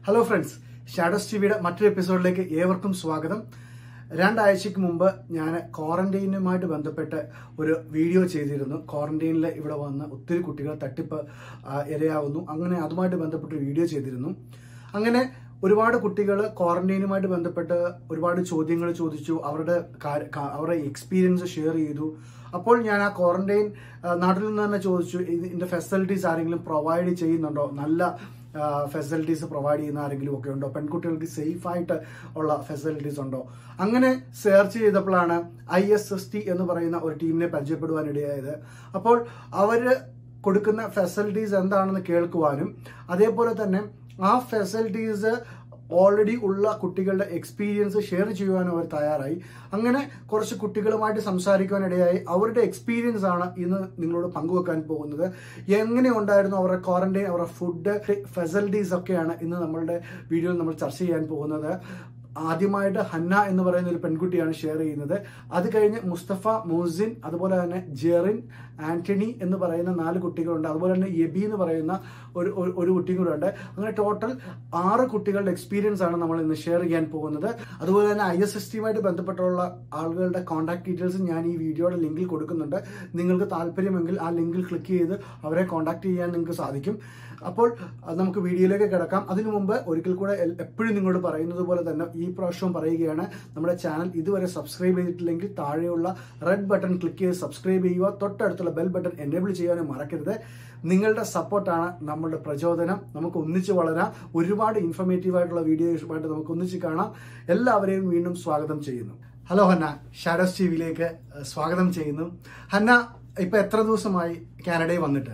Hello friends shadows ടിവിയുടെ മറ്റൊരു എപ്പിസോഡിലേക്ക് ഏവർക്കും സ്വാഗതം രണ്ടാഴ്ചക്ക് മുമ്പ് ഞാൻ ക്വാറന്റൈനുമായിട്ട് ബന്ധപ്പെട്ട് ഒരു വീഡിയോ ചെയ്തിരുന്നു ക്വാറന്റൈനിൽ ഇവിടെ വന്ന് ഒത്തിരി കുട്ടികൾ തട്ടിപ്പ് ആ, ഇരയാവുന്നു അങ്ങനെ അതുമായിട്ട് ബന്ധപ്പെട്ട് ഒരു വീഡിയോ ചെയ്തിരുന്നു അങ്ങനെ ഒരുപാട് കുട്ടികൾ ക്വാറന്റൈനുമായിട്ട് ബന്ധപ്പെട്ട് ഒരുപാട് ചോദ്യങ്ങൾ ചോദിച്ചു അവരുടെ കാ- കാ- അവരുടെ എക്സ്പീരിയൻസ് ഷെയർ ചെയ്തു അപ്പോൾ ഞാൻ ആ ക്വാറന്റൈൻ നാട്ടിൽ നിന്ന് തന്നെ ചോദിച്ചു ഇതിന്റെ ഫെസിലിറ്റീസ് ആരെങ്കിലും പ്രൊവൈഡ് ചെയ്യുന്നുണ്ടോ നല്ല ഫെസിലിറ്റീസ് പ്രൊവൈഡ് ചെയ്യുന്ന ആരെങ്കിലും ഒക്കെ ഉണ്ടോ പെൺകുട്ടികൾക്ക് സേഫ് ആയിട്ട് ഉള്ള ഫെസിലിറ്റീസ് ഉണ്ടോ അങ്ങനെ സെർച്ച് ചെയ്തപ്പോഴാണ് ഐ എസ് എസ് ടി എന്ന് പറയുന്ന ഒരു ടീമിനെ പരിചയപ്പെടുവാനിടയായത് അപ്പോൾ അവര് കൊടുക്കുന്ന ഫെസിലിറ്റീസ് എന്താണെന്ന് കേൾക്കുവാനും അതേപോലെ തന്നെ ആ ഫെസിലിറ്റീസ് ഓൾറെഡി ഉള്ള കുട്ടികളുടെ എക്സ്പീരിയൻസ് ഷെയർ ചെയ്യുവാനും അവർ തയ്യാറായി അങ്ങനെ കുറച്ച് കുട്ടികളുമായിട്ട് സംസാരിക്കുവാനിടയായി അവരുടെ എക്സ്പീരിയൻസ് ആണ് ഇന്ന് നിങ്ങളോട് പങ്കുവെക്കാൻ പോകുന്നത് എങ്ങനെ ഉണ്ടായിരുന്നു അവരുടെ ക്വാറന്റൈൻ അവരുടെ ഫുഡ് ഫെസിലിറ്റീസ് ഒക്കെയാണ് ഇന്ന് നമ്മളുടെ വീഡിയോയിൽ നമ്മൾ ചർച്ച ചെയ്യാൻ പോകുന്നത് ആദ്യമായിട്ട് ഹന്ന എന്ന് പറയുന്ന ഒരു പെൺകുട്ടിയാണ് ഷെയർ ചെയ്യുന്നത് അത് കഴിഞ്ഞ് മുസ്തഫ മൂസിൻ അതുപോലെ തന്നെ ജെറിൻ ആന്റണി എന്ന് പറയുന്ന നാല് കുട്ടികളുണ്ട് അതുപോലെ തന്നെ എബി എന്ന് പറയുന്ന ഒരു ഒരു- ഒരു കുട്ടിയും കൂടെ ഉണ്ട് അങ്ങനെ ടോട്ടൽ ആറ് കുട്ടികളുടെ എക്സ്പീരിയൻസ് ആണ് നമ്മൾ ഇന്ന് ഷെയർ ചെയ്യാൻ പോകുന്നത് അതുപോലെ തന്നെ ഐ എസ് എസ് ടിയുമായിട്ട് ബന്ധപ്പെട്ടുള്ള ആളുകളുടെ കോൺടാക്ട് ഡീറ്റെയിൽസ് ഞാൻ ഈ വീഡിയോയുടെ ലിങ്കിൽ കൊടുക്കുന്നുണ്ട് നിങ്ങൾക്ക് താല്പര്യമെങ്കിൽ ആ ലിങ്കിൽ ക്ലിക്ക് ചെയ്ത് അവരെ കോൺടാക്ട് ചെയ്യാൻ നിങ്ങൾക്ക് സാധിക്കും അപ്പോൾ അത് നമുക്ക് വീഡിയോയിലേക്ക് കിടക്കാം അതിനു മുമ്പ് ഒരിക്കൽ കൂടെ എൽ- എപ്പോഴും നിങ്ങളോട് പറയുന്നത് പോലെ തന്നെ ഈ പ്രാവശ്യവും പറയുകയാണ് നമ്മുടെ ചാനൽ ഇതുവരെ സബ്സ്ക്രൈബ് ചെയ്തിട്ടില്ലെങ്കിൽ താഴെയുള്ള റെഡ് ബട്ടൺ ക്ലിക്ക് ചെയ്ത് സബ്സ്ക്രൈബ് ചെയ്യുക തൊട്ടടുത്തുള്ള ബെൽ ബട്ടൺ എനേബിൾ ചെയ്യാനും മറക്കരുത് നിങ്ങളുടെ സപ്പോർട്ടാണ് നമ്മുടെ പ്രചോദനം നമുക്ക് ഒന്നിച്ച് വളരാം ഒരുപാട് ഇൻഫർമേറ്റീവ് ആയിട്ടുള്ള വീഡിയോസുമായിട്ട് നമുക്ക് ഒന്നിച്ച് കാണാം എല്ലാവരെയും വീണ്ടും സ്വാഗതം ചെയ്യുന്നു ഹലോ ഹന്ന ഷാഡോസ് ടി വിയിലേക്ക് സ്വാഗതം ചെയ്യുന്നു ഹന്ന ഇപ്പൊ എത്ര ദിവസമായി കാനഡയിൽ വന്നിട്ട്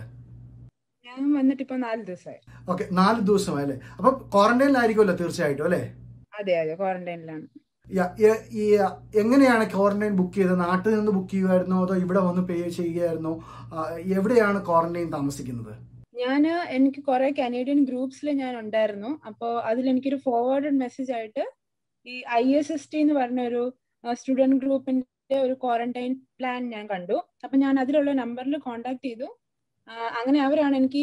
ഞാൻ വന്നിട്ട് ഇപ്പൊ നാല് ദിവസമായി ഓക്കെ നാല് ദിവസമായി അല്ലേ അപ്പൊ ക്വാറന്റൈനിലായിരിക്കുമല്ലോ തീർച്ചയായിട്ടും അല്ലേ അതെ അതെ ക്വാറന്റൈനിലാണ് യ- യ- ഈ എങ്ങനെയാണ് ക്വാറന്റൈൻ ബുക്ക് ചെയ്തത് നാട്ടിൽ നിന്ന് ബുക്ക് ചെയ്യുമായിരുന്നോ അതോ ഇവിടെ വന്ന് പേ ചെയ്യുകയായിരുന്നോ ആ, എവിടെയാണ് ക്വാറന്റൈൻ താമസിക്കുന്നത് ഞാൻ എനിക്ക് കുറെ കനേഡിയൻ ഗ്രൂപ്പ്സിൽ ഞാൻ ഉണ്ടായിരുന്നു അപ്പോൾ അതിൽ എനിക്കൊരു ഫോർവേഡഡ് മെസ്സേജ് ആയിട്ട് ഈ ഐ എസ് എസ് ടി എന്ന് പറഞ്ഞ ഒരു സ്റ്റുഡന്റ് ഗ്രൂപ്പിന്റെ ഒരു ക്വാറന്റൈൻ പ്ലാൻ ഞാൻ കണ്ടു അപ്പൊ ഞാൻ അതിലുള്ള നമ്പറിൽ കോൺടാക്ട് ചെയ്തു ആ, അങ്ങനെ അവരാണ് എനിക്ക്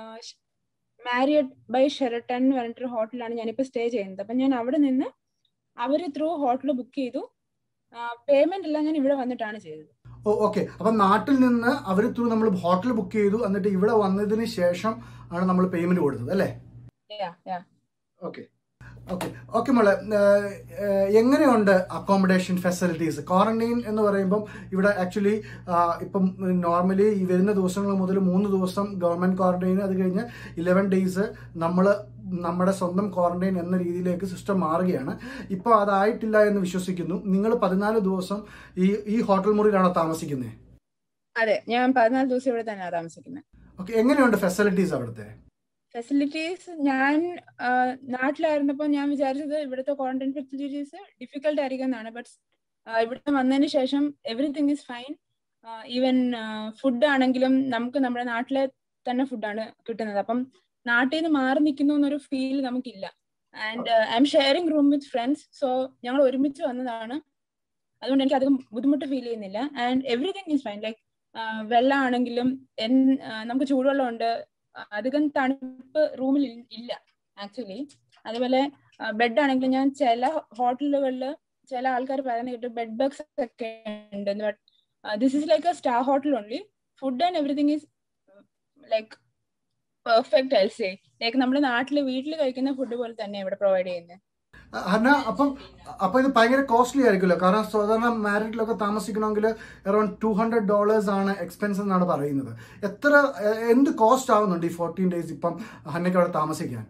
മാരിയറ്റ് ബൈ ഷെറട്ടൺ എന്ന് പറഞ്ഞിട്ടൊരു ഹോട്ടലാണ് ഞാനിപ്പോൾ സ്റ്റേ ചെയ്യുന്നത് അപ്പൊ ഞാൻ അവിടെ നിന്ന് അവര് ത്രൂ ഹോട്ടൽ ബുക്ക് ചെയ്തു പേയ്മെന്റ് എല്ലാം ഞാൻ ഇവിടെ വന്നിട്ടാണ് ചെയ്തത് ഓ ഓക്കെ അപ്പൊ നാട്ടിൽ നിന്ന് അവർ ത്രൂ നമ്മൾ ഹോട്ടൽ ബുക്ക് ചെയ്തു എന്നിട്ട് ഇവിടെ വന്നതിന് ശേഷം ആണ് നമ്മൾ പേയ്മെന്റ് കൊടുത്തത് അല്ലേ Yeah, yeah. Okay okay okay മോളെ ഏഹ്, ഏഹ്, എങ്ങനെയുണ്ട് അക്കോമഡേഷൻ ഫെസിലിറ്റീസ് ക്വാറന്റൈൻ എന്ന് പറയുമ്പം ഇവിടെ ആക്ച്വലി ഇപ്പം നോർമലി ഈ വരുന്ന ദിവസങ്ങൾ മുതൽ മൂന്ന് ദിവസം ഗവൺമെന്റ് ക്വാറന്റൈൻ അത് കഴിഞ്ഞ് ഇലവൻ ഡേയ്സ് നമ്മൾ നമ്മുടെ സ്വന്തം ക്വാറന്റൈൻ എന്ന രീതിയിലേക്ക് സിസ്റ്റം മാറുകയാണ് ഇപ്പോൾ അതായിട്ടില്ല എന്ന് വിശ്വസിക്കുന്നു നിങ്ങൾ പതിനാല് ദിവസം ഈ ഈ ഹോട്ടൽ മുറിയിലാണോ താമസിക്കുന്നത് അതെ ഞാൻ പതിനാല് ദിവസം ഇവിടെ തന്നെയാണ് താമസിക്കുന്നത് ഓക്കെ എങ്ങനെയുണ്ട് ഫെസിലിറ്റീസ് അവിടുത്തെ ഫെസിലിറ്റീസ് ഞാൻ ആ, നാട്ടിലായിരുന്നപ്പോൾ ഞാൻ വിചാരിച്ചത് ഇവിടുത്തെ ക്വാറന്റൈൻ ഫെസിലിറ്റീസ് ഡിഫിക്കൽട്ട് ആയിരിക്കും എന്നാണ് ബട്ട് ഇവിടെ വന്നതിന് ശേഷം everything is fine even food ആണെങ്കിലും നമുക്ക് നമ്മുടെ നാട്ടിലെ തന്നെ ഫുഡാണ് കിട്ടുന്നത് അപ്പം നാട്ടിൽ നിന്ന് മാറി നിൽക്കുന്നു എന്നൊരു ഫീൽ നമുക്കില്ല and I am sharing room with friends so ഞങ്ങൾ ഒരുമിച്ച് വന്നതാണ് അതുകൊണ്ട് എനിക്ക് അധികം ബുദ്ധിമുട്ട് ഫീൽ ചെയ്യുന്നില്ല and everything is fine like വെള്ളം ആണെങ്കിലും എൻ- ആ, നമുക്ക് ചൂടുവെള്ളം ഉണ്ട് അധികം തണുപ്പ് റൂമിൽ ഇല്ല ആക്ച്വലി അതുപോലെ ബെഡ് ആണെങ്കിലും ഞാൻ ചില ഹോട്ടലുകളിൽ ചില ആൾക്കാർ പറയുന്ന കേട്ടു ബെഡ് ബഗ്സ് ഒക്കെ ഉണ്ട് but this is like a star hotel only food and everything is like perfect I say like നമ്മുടെ നാട്ടിൽ വീട്ടിൽ കഴിക്കുന്ന ഫുഡ് പോലെ തന്നെ ഇവിടെ പ്രൊവൈഡ് ചെയ്യുന്നത് ഹന്ന അപ്പം അപ്പൊ ഇത് ഭയങ്കര കോസ്റ്റ്ലി ആയിരിക്കുമല്ലോ കാരണം സാധാരണ മാരിഡിലൊക്കെ താമസിക്കണമെങ്കിൽ അറൌണ്ട് ടു ഹൺഡ്രഡ് ഡോളേഴ്സ് ആണ് എക്സ്പെൻസ് എന്നാണ് പറയുന്നത് എത്ര എ- എന്ത് കോസ്റ്റ് ആവുന്നുണ്ട് ഈ ഫോർട്ടീൻ ഡേയ്സ് ഇപ്പം ഹന്നയ്ക്ക് അവിടെ താമസിക്കാൻ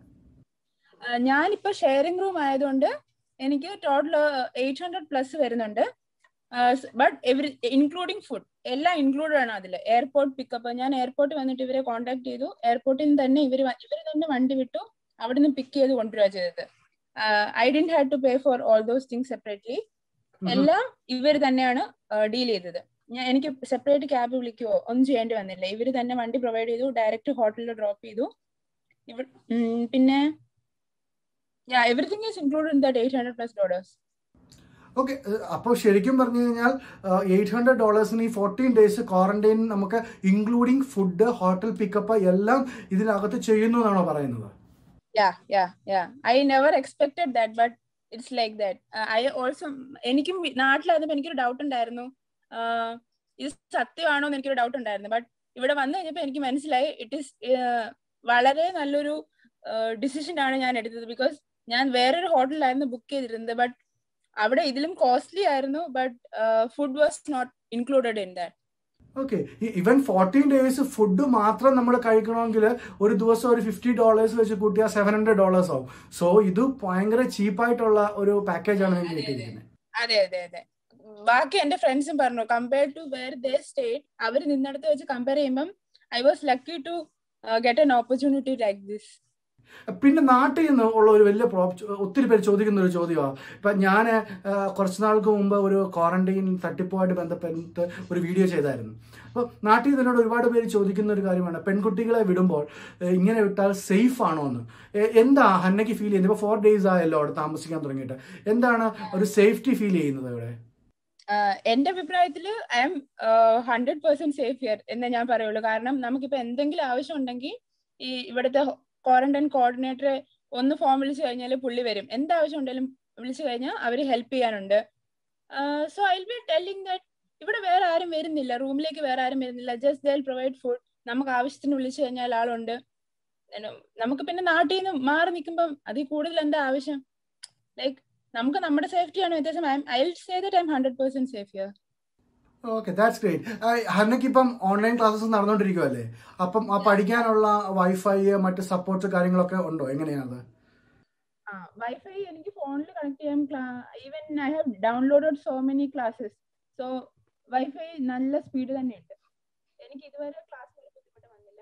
ഞാനിപ്പോ ഷെയറിംഗ് റൂം ആയതുകൊണ്ട് എനിക്ക് ടോട്ടൽ എയ്റ്റ് ഹൺഡ്രഡ് പ്ലസ് വരുന്നുണ്ട് ബട്ട് എവറി ഇൻക്ലൂഡിങ് ഫുഡ് എല്ലാം ഇൻക്ലൂഡഡ് ആണ് അതിൽ എയർപോർട്ട് പിക്കപ്പ് ഞാൻ എയർപോർട്ടിൽ വന്നിട്ട് ഇവരെ കോൺടാക്ട് ചെയ്തു എയർപോർട്ടിൽ നിന്ന് തന്നെ ഇവർ ഇവർ തന്നെ വണ്ടി വിട്ടു അവിടെ നിന്ന് പിക്ക് ചെയ്ത് കൊണ്ടുവരിക ചെയ്തത് I didn't had to pay for all those things separately എല്ലാം ഇവർ തന്നെയാണ് ഡീൽ ചെയ്തത് ഞാൻ എനിക്ക് സെപ്പറേറ്റ് ക്യാബ് വിളിക്കുവോ ഒന്നും ചെയ്യേണ്ടി വന്നില്ല ഇവർ തന്നെ വണ്ടി പ്രൊവൈഡ് ചെയ്തു ഡയറക്റ്റ് ഹോട്ടലിൽ ഡ്രോപ്പ് ചെയ്തു ഇവ- ഉം, പിന്നെ Yeah, everything is included in that 800 plus dollars. Okay അപ്പോൾ ശരിക്കും പറഞ്ഞു കഴിഞ്ഞാൽ എയ്റ്റ് ഹൺഡ്രഡ് ഡോളേഴ്സിന് ഈ ഫോർട്ടീൻ ഡേയ്സ് ക്വാറന്റൈൻ നമുക്ക് ഇൻക്ലൂഡിങ് ഫുഡ് ഹോട്ടൽ പിക്കപ്പ് എല്ലാം ഇതിനകത്ത് ചെയ്യുന്നു എന്നാണോ പറയുന്നത് yeah yeah yeah i never expected that but it's like that uh, i also എനിക്കും നാട്ടിലായിരുന്നപ്പോ എനിക്കൊരു ഡൗട്ട് ഉണ്ടായിരുന്നു ആഹ് ഇത് സത്യമാണോ എന്ന് എനിക്കൊരു ഡൗട്ട് ഉണ്ടായിരുന്നു ബട്ട് ഇവിടെ വന്നു കഴിഞ്ഞപ്പോ എനിക്ക് മനസ്സിലായി ഇറ്റ് ഈസ് വളരെ നല്ലൊരു ഡിസിഷൻ ആണ് ഞാൻ എടുത്തത് ബിക്കോസ് ഞാൻ വേറൊരു ഹോട്ടലിലായിരുന്നു ബുക്ക് ചെയ്തിരുന്നത് ബട്ട് അവിടെ ഇതിലും കോസ്റ്റ്ലി ആയിരുന്നു but food was not included in that okay even fourteen days food മാത്രം നമ്മൾ കഴിക്കണമെങ്കിൽ ഒരു ദിവസം ഒരു ഫിഫ്റ്റി ഡോളേഴ്സ് വെച്ച് കൂട്ടിയാൽ സെവൻ ഹൺഡ്രഡ് ഡോളേഴ്സ് ആവും സോ ഇത് ഭയങ്കര ചീപ്പായിട്ടുള്ള ഒരു പാക്കേജാണ് നിങ്ങൾക്ക് കിട്ടിയിരിക്കുന്നത് അതെ അതെ അതെ ബാക്കി എന്റെ ഫ്രണ്ട്സും പറഞ്ഞു compare to where they stayed അവർ നിന്നിടത്ത് വെച്ച് കമ്പയർ ചെയ്യുമ്പം I was lucky to get an opportunity like this പിന്നെ നാട്ടിൽ നിന്ന് ഉള്ള ഒരു വലിയ പ്രോ ഒത്തിരി പേര് ചോദിക്കുന്ന ഒരു ചോദ്യമാണ് ഇപ്പം ഞാൻ കുറച്ച് നാൾക്ക് മുമ്പ് ഒരു ക്വാറന്റൈൻ തട്ടിപ്പുമായിട്ട് ബന്ധപ്പെട്ട് ഒരു വീഡിയോ ചെയ്തായിരുന്നു അപ്പോൾ നാട്ടിൽ നിന്നോട് ഒരുപാട് പേര് ചോദിക്കുന്ന ഒരു കാര്യമാണ് പെൺകുട്ടികളെ വിടുമ്പോൾ ഏഹ്, ഇങ്ങനെ വിട്ടാൽ സേഫ് ആണോ എന്ന് ഏഹ്, എന്താ ഹന്നയ്ക്ക് ഫീൽ ചെയ്യുന്നത് ഇപ്പോൾ ഫോർ ഡേയ്സ് ആയല്ലോ അവിടെ താമസിക്കാൻ തുടങ്ങിയിട്ട് എന്താണ് ഒരു സേഫ്റ്റി ഫീൽ ചെയ്യുന്നത് ഇവിടെ എന്റെ അഭിപ്രായത്തിൽ I am hundred percent safe here എന്നേ ഞാൻ പറയുള്ളൂ കാരണം നമുക്കിപ്പോ എന്തെങ്കിലും ആവശ്യം ഉണ്ടെങ്കിൽ ഈ ഇവിടുത്തെ ക്വാറന്റൈൻ കോർഡിനേറ്ററെ ഒന്ന് ഫോം വിളിച്ചു കഴിഞ്ഞാൽ പുള്ളി വരും എന്താവശ്യം ഉണ്ടെങ്കിലും വിളിച്ചു കഴിഞ്ഞാൽ അവർ ഹെൽപ്പ് ചെയ്യാനുണ്ട് so I be telling that ഇവിടെ വേറെ ആരും വരുന്നില്ല റൂമിലേക്ക് വേറെ ആരും വരുന്നില്ല ജസ്റ്റ് ദൽ പ്രൊവൈഡ് ഫുഡ് നമുക്ക് ആവശ്യത്തിന് വിളിച്ചു കഴിഞ്ഞാൽ ആളുണ്ട് പിന്നെ നമുക്ക് പിന്നെ നാട്ടിൽ നിന്ന് മാറി നിൽക്കുമ്പം അതിൽ കൂടുതൽ എന്താ ആവശ്യം ലൈക്ക് നമുക്ക് നമ്മുടെ സേഫ്റ്റിയാണ് വ്യത്യാസം I say that I am hundred percent safe here okay that's great ഹന്നയ്ക്ക് ഇപ്പം ഓൺലൈൻ ക്ലാസ്സസ് നടന്നുകൊണ്ടിരിക്കുമല്ലേ അപ്പം ആ പഠിക്കാനുള്ള വൈഫൈ മറ്റ് സപ്പോർട്ട് കാര്യങ്ങളൊക്കെ ഉണ്ടോ എങ്ങനെയാണത് ആ വൈഫൈ എനിക്ക് ഫോണിൽ കണക്ട് ചെയ്യാൻ even I have downloaded so many classes so wifi നല്ല സ്പീഡ് തന്നെയുണ്ട് എനിക്ക് ഇതുവരെ ക്ലാസ്സിൽ ബുദ്ധിമുട്ട് വന്നില്ല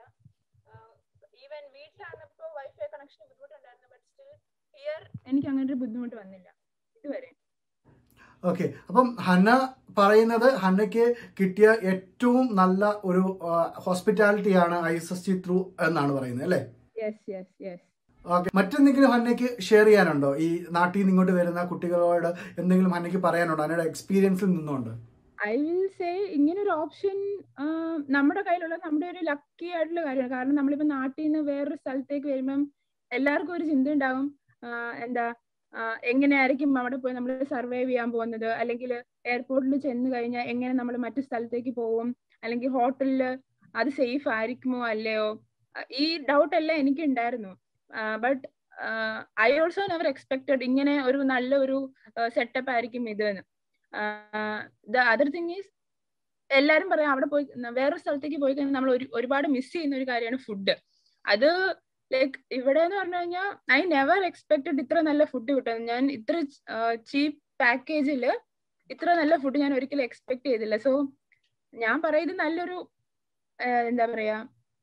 ഈവൻ വീട്ടിലായിരുന്നപ്പോൾ വൈഫൈ കണക്ഷൻ ബുദ്ധിമുട്ടുണ്ടായിരുന്നു ബട്ട് സ്റ്റിൽ ഹിയർ എനിക്ക് അങ്ങനെ ഒരു ബുദ്ധിമുട്ട് വന്നില്ല ഇതുവരെ ഓക്കെ അപ്പം ഹന്ന പറയുന്നത് ഹന്നയ്ക്ക് കിട്ടിയ ഏറ്റവും നല്ല ഒരു ഹോസ്പിറ്റാലിറ്റിയാണ് I S S T through എന്നാണ് പറയുന്നത് അല്ലേ യെസ് യെസ് യെസ് ഓക്കെ മറ്റെന്തെങ്കിലും ഹന്നയ്ക്ക് ഷെയർ ചെയ്യാനുണ്ടോ ഈ നാട്ടിൽ നിന്ന് ഇങ്ങോട്ട് വരുന്ന കുട്ടികളോട് എന്തെങ്കിലും ഹന്നയ്ക്ക് പറയാനുണ്ടോ ഹന്നയുടെ എക്സ്പീരിയൻസിൽ നിന്നുകൊണ്ട് ഐ വിൽ സേ ഇങ്ങനെ ഒരു ഓപ്ഷൻ നമ്മുടെ കയ്യിലുള്ള നമ്മുടെ ഒരു ലക്കി ആയിട്ടുള്ള കാര്യമാണ് കാരണം നമ്മളിപ്പോ നാട്ടിൽ നിന്ന് വേറൊരു സ്ഥലത്തേക്ക് വരുമ്പം എല്ലാവർക്കും ഒരു ചിന്ത ഉണ്ടാവും ആഹ് എന്താ ആഹ് എങ്ങനെയായിരിക്കും അവിടെ പോയി നമ്മൾ സർവൈവ് ചെയ്യാൻ പോകുന്നത് അല്ലെങ്കിൽ എയർപോർട്ടിൽ ചെന്ന് കഴിഞ്ഞാൽ എങ്ങനെ നമ്മൾ മറ്റു സ്ഥലത്തേക്ക് പോകും അല്ലെങ്കിൽ ഹോട്ടലിൽ അത് സേഫ് ആയിരിക്കുമോ അല്ലയോ അഹ് ഈ ഡൗട്ട് എല്ലാം എനിക്ക് ഉണ്ടായിരുന്നു but I also never expected ഇങ്ങനെ ഒരു നല്ല ഒരു സെറ്റപ്പ് ആയിരിക്കും ഇത് എന്ന് ദ അതർ തിങ് ഈസ് എല്ലാരും പറയാം അവിടെ പോയി വേറൊരു സ്ഥലത്തേക്ക് പോയി കഴിഞ്ഞാൽ നമ്മൾ ഒരു ഒരുപാട് മിസ് ചെയ്യുന്ന ഒരു കാര്യമാണ് ഫുഡ് അത് ലൈക്ക് ഇവിടെ എന്ന് പറഞ്ഞു കഴിഞ്ഞാൽ ഐ നെവർ എക്സ്പെക്ടഡ് ഇത്ര നല്ല ഫുഡ് കിട്ടും ഞാൻ ഇത്ര ചീപ്പ് പാക്കേജിൽ ഇത്ര നല്ല ഫുഡ് ഞാൻ ഒരിക്കലും എക്സ്പെക്ട് ചെയ്തില്ല സോ ഞാൻ പറയുന്നത് നല്ലൊരു എന്താ പറയാ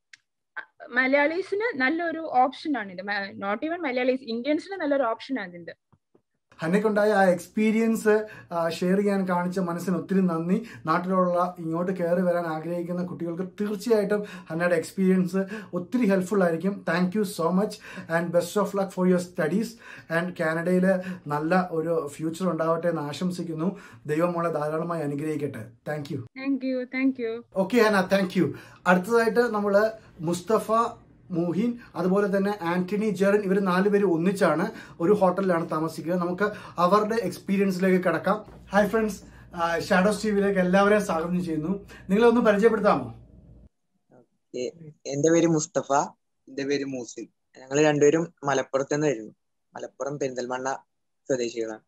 മലയാളീസിന് നല്ലൊരു ഓപ്ഷൻ ആണ് ഇത് നോട്ട് ഈവൻ മലയാളീസ് ഇന്ത്യൻസിന് നല്ലൊരു ഓപ്ഷൻ ആണ് ഇത് ഹന്നയ്ക്കുണ്ടായ ആ എക്സ്പീരിയൻസ് ഷെയർ ചെയ്യാൻ കാണിച്ച മനസ്സിന് ഒത്തിരി നന്ദി നാട്ടിലുള്ള ഇങ്ങോട്ട് കയറി വരാൻ ആഗ്രഹിക്കുന്ന കുട്ടികൾക്ക് തീർച്ചയായിട്ടും ഹന്നയുടെ എക്സ്പീരിയൻസ് ഒത്തിരി ഹെൽപ്ഫുൾ ആയിരിക്കും thank you so much and best of luck for your studies and കാനഡയിൽ നല്ല ഒരു ഫ്യൂച്ചർ ഉണ്ടാവട്ടെ എന്ന് ആശംസിക്കുന്നു ദൈവം മോളെ ധാരാളമായി അനുഗ്രഹിക്കട്ടെ thank you thank you thank you okay Hanna thank you അടുത്തതായിട്ട് നമ്മൾ മുസ്തഫ മൂഹിൻ അതുപോലെ തന്നെ ആന്റണി ജെറിൻ ഇവർ നാലുപേര് ഒന്നിച്ചാണ് ഒരു ഹോട്ടലിലാണ് താമസിക്കുന്നത് നമുക്ക് അവരുടെ എക്സ്പീരിയൻസിലേക്ക് കിടക്കാം ഹായ് ഫ്രണ്ട്സ് ഷാഡോസ് ടിവിയിലേക്ക് എല്ലാവരെയും സ്വാഗതം ചെയ്യുന്നു നിങ്ങളെ ഒന്ന് പരിചയപ്പെടുത്താമോ എ- എന്റെ പേര് മുസ്തഫ എന്റെ പേര് മൂസിൻ ഞങ്ങൾ രണ്ടുപേരും മലപ്പുറത്ത് നിന്ന് വരുന്നു മലപ്പുറം പെരിന്തൽമണ്ണ സ്വദേശികളാണ്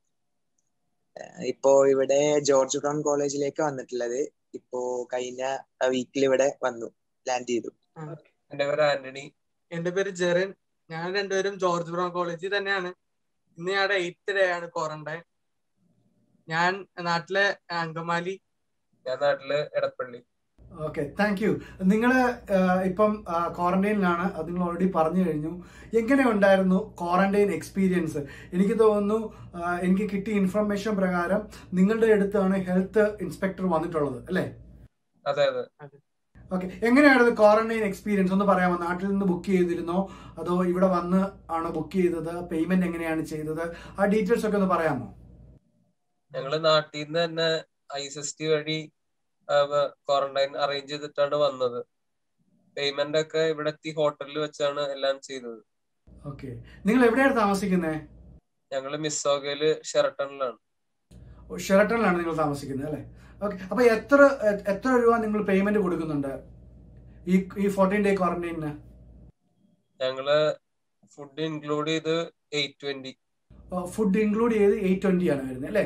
ഏഹ് ഇപ്പോ ഇവിടെ ജോർജ് ടൗൺ കോളേജിലേക്ക് വന്നിട്ടുള്ളത് ഇപ്പോ കഴിഞ്ഞ വീക്കിൽ ഇവിടെ വന്നു ലാൻഡ് ചെയ്തു എന്റെ പേര് ആന്റണി എന്റെ പേര് ജെറിൻ ഞാൻ രണ്ടുപേരും ജോർജ് ബ്രൗൺ കോളേജിൽ തന്നെയാണ് ഇന്ന് ഞങ്ങളുടെ എയ്ത്ത് ഡേ ആണ് ക്വാറന്റൈൻ ഞാൻ നാട്ടിലെ അങ്കമാലി ഞാൻ നാട്ടില് എടപ്പള്ളി ഓക്കെ താങ്ക് യു നിങ്ങൾ ഇപ്പം ക്വാറന്റൈനിലാണ് അത് നിങ്ങൾ ഓൾറെഡി പറഞ്ഞു കഴിഞ്ഞു എങ്ങനെ ഉണ്ടായിരുന്നു ക്വാറന്റൈൻ എക്സ്പീരിയൻസ് എനിക്ക് തോന്നുന്നു ആ, എനിക്ക് കിട്ടിയ ഇൻഫർമേഷൻ പ്രകാരം നിങ്ങളുടെ അടുത്താണ് ഹെൽത്ത് ഇൻസ്പെക്ടർ വന്നിട്ടുള്ളത് അല്ലേ അതെ അതെ ഓക്കെ എങ്ങനെയായിരുന്നു ക്വാറന്റൈൻ എക്സ്പീരിയൻസ് ഒന്ന് പറയാമോ നാട്ടിൽ നിന്ന് ബുക്ക് ചെയ്തിരുന്നോ അതോ ഇവിടെ വന്ന് ആണ് ബുക്ക് ചെയ്തത് പേയ്മെന്റ് എങ്ങനെയാണ് ചെയ്തത് ആ ഡീറ്റെയിൽസ് ഒക്കെ ഒന്ന് പറയാമോ ഞങ്ങള് നാട്ടിൽ നിന്ന് തന്നെ ഐ എസ് എസ് ടി വഴി ക്വാറന്റൈൻ അറേഞ്ച് ചെയ്തിട്ടാണ് വന്നത് പേയ്മെന്റ് ഒക്കെ ഇവിടെ എത്തി ഹോട്ടലിൽ വെച്ചാണ് എല്ലാം ചെയ്തത് ഓക്കെ നിങ്ങൾ എവിടെയാണ് താമസിക്കുന്നത് ഞങ്ങള് മിസ്സോഗയില് ഷെറട്ടണിലാണ് ഷെറട്ടണിലാണ് നിങ്ങൾ താമസിക്കുന്നത് അല്ലേ ഓക്കെ അപ്പൊ എത്ര എ- എത്ര രൂപ നിങ്ങൾ പേയ്മെന്റ് കൊടുക്കുന്നുണ്ട് ഈ ഈ ഫോർട്ടീൻ ഡേ ക്വാറന്റൈനിന് ഞങ്ങള് ഫുഡ് ഇൻക്ലൂഡ് ചെയ്ത് എയ്റ്റ് ട്വന്റി ഫുഡ് ഇൻക്ലൂഡ് ചെയ്ത് എയ്റ്റ് ട്വന്റി ആണ് വരുന്നത് അല്ലേ